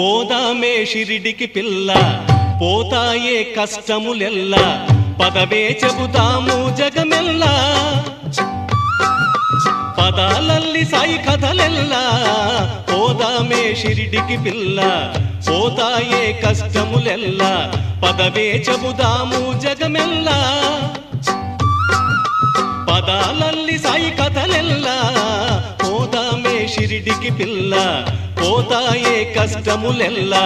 పోదామే షిరిడికి పిల్ల పోతాయే కష్టములెల్లా పదవే చెబుతాము జగమెల్లా పదాలల్లి సాయి కథలెల్లా పోదామే షిరిడికి పిల్ల పోతాయే కష్టములెల్లా పదవే చెబుదాము జగమెల్లా పదాలల్లి సాయి కథలెల్లా పోదామే షిరిడికి పిల్ల పోతాయే కష్టములెల్లా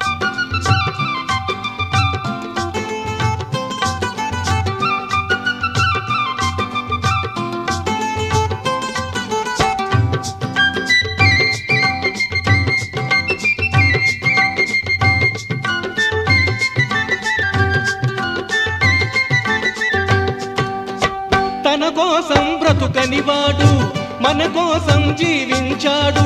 తన కోసం బ్రతుకనివాడు మన కోసం జీవించాడు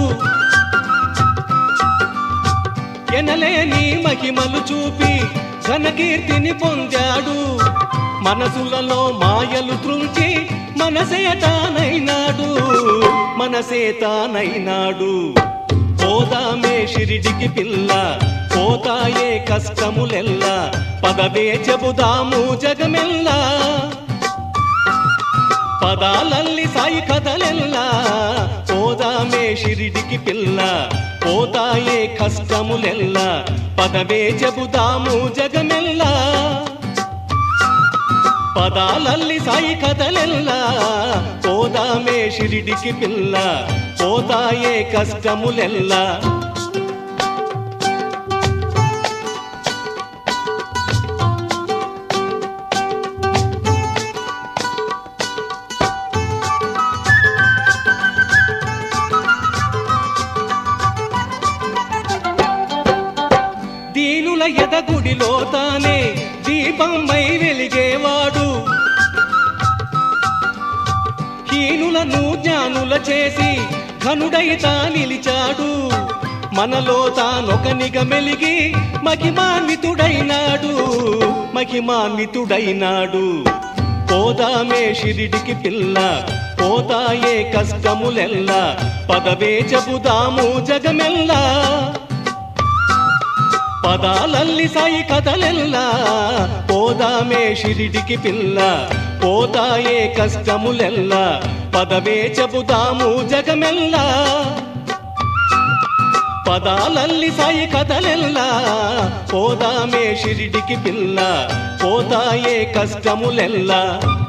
ఎనలేని మహిమలు చూపి ఘనకీర్తిని పొందాడు మనసులలో మాయలు త్రుంచి మనసేతానైనాడు మనసేతానైనాడు పోదామే షిరిడికి పిల్ల పోతాయే కష్టములెల్లా పదవే చెబుదాము జగమెల్లా పదాలల్లి సాయి కథలెల్లా పోదామే షిరిడికి పిల్ల పోతాయే కష్టములెల్లా పదవే చెబుదాము జగమెల్లా పదాలల్లి సాయి కథలెల్లా పోదామే షిరిడికి పిల్ల పోతాయే కష్టములెల్లా దీనుల ఎదగుడిలో తానే దీపమై వెలిగేవాడు హీనులను జ్ఞానుల చేసి ఘనుడైతా నిలిచాడు మనలో తానొకనిగా మెలిగి మహిమాన్వితుడైనాడు మహిమాన్వితుడైనాడు పోదామే షిరిడికి పిల్ల పోతాయే కష్టములెల్లా పదవే చెబుదాము జగమెల్లా పదాలల్లి సాయి కథలెల్లా పోదామే షిరిడికి పిల్ల పోతాయే కష్టములెల్లా పదవే చెబుదాము జగమెల్లా పదాలల్లి సాయి కథలెల్లా పోదామే షిరిడికి పిల్ల పోతాయే కష్టములెల్లా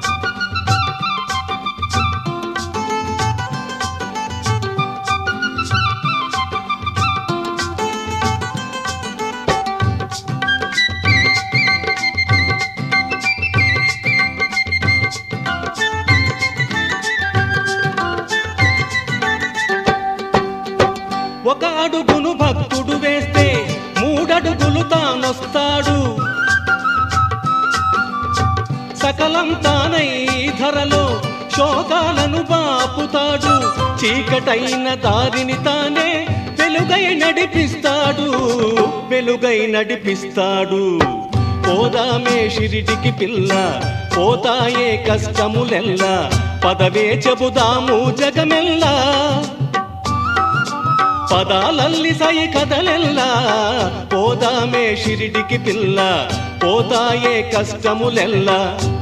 ఒక అడుగును భక్తుడు వేస్తే మూడడుగులు తానొస్తాడు సకలం తానై ధరలో శోకాలను బాపుతాడు చీకటైన దారిని తానే వెలుగై నడిపిస్తాడు వెలుగై నడిపిస్తాడు పోదామే షిరిడికి పిల్ల పోతాయే కష్టములెల్లా పదవే చెబుదాము జగమెల్లా పదాలల్లి సాయి కథలెల్లా పోదామే షిరిడికి పిల్ల పోతాయే కష్టములెల్లా